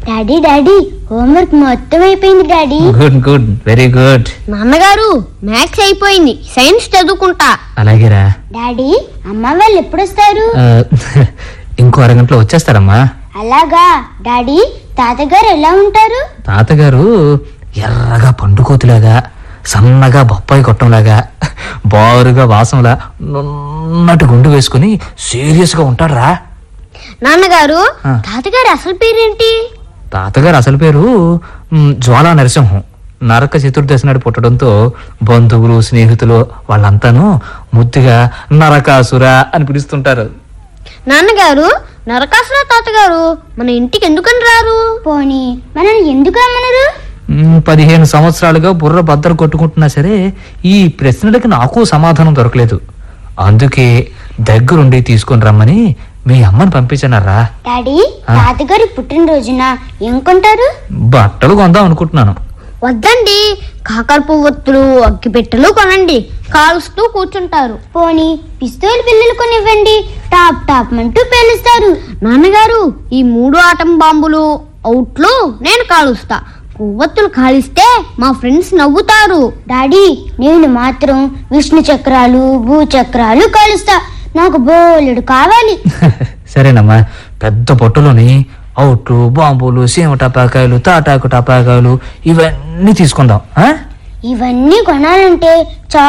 Daddy daddy homework మొత్తం అయిపోయింది daddy good good very good నాన్నగారు మ్యాథ్స్ అయిపోయింది సైన్స్ చదువుకుంటా అలాగేరా డాడీ అమ్మ వాళ్ళు ఎప్పుడు వస్తారు ఆ, ఇంకో అరగంటలో వచ్చేస్తారమ్మా అలాగా డాడీ తాతగారు ఎలా ఉంటారు తాతగారు ఎర్రగా పండుకోతులాగా సన్నగా బొప్పాయి కొట్టంలాగా బారుగా వాసంలా నున్నటి గుండు వేసుకుని సీరియస్ గా ఉంటాడురా నాన్నగారు ఆ. తాతగారు అసలు పేరేంటి తాతగారు అసలు పేరు మ్, జ్వాలా నరసింహం నరక చతుర్దశి నాడు పుట్టడంతో బంధువులు స్నేహితులు వాళ్ళంతాను ముద్దుగా నరకాసుర అని పిలుస్తుంటారు నాన్నగారు నరకాసుర తాతగారు మన ఇంటికి ఎందుకని రారు పోనీ మనల్ని ఎందుకు రమ్మనరు మ్, పదిహేను సంవత్సరాలుగా బుర్ర బద్దలు కొట్టుకుంటున్నా సరే ఈ ప్రశ్నలకి నాకు సమాధానం దొరకలేదు అందుకే దగ్గరుండి తీసుకొని రమ్మని మీ అమ్మని పంపించనరా డాడీ ఆ. తాతగారి పుట్టినరోజున ఏం కొంటారు బట్టలు కొందాం అనుకుంటున్నాను వద్దండి కాకర పువ్వొత్తులు అగ్గిపెట్టెలు కొనండి కాలుస్తూ కూర్చుంటారు పోనీ పిస్తోల్ పిల్లలు కొనివ్వండి టాప్ టాప్ అంటూ పేలుస్తారు నాన్నగారు ఈ మూడు ఆటం బాంబులు అవుట్లు నేను కాలుస్తా పువ్వొత్తులు కాలిస్తే మా ఫ్రెండ్స్ నవ్వుతారు డాడీ నేను మాత్రం విష్ణు చక్రాలు భూచక్రాలు కాలుస్తా నాకు బోలెడు కావాలి సరేనమ్మా పెద్ద పొట్టులోని అవుట్లు బాంబులు సీమ టపాకాయలు తాటాకు టపాకాయలు ఇవన్నీ తీసుకుందాం ఆ? ఇవన్నీ కొనాలంటే చాలా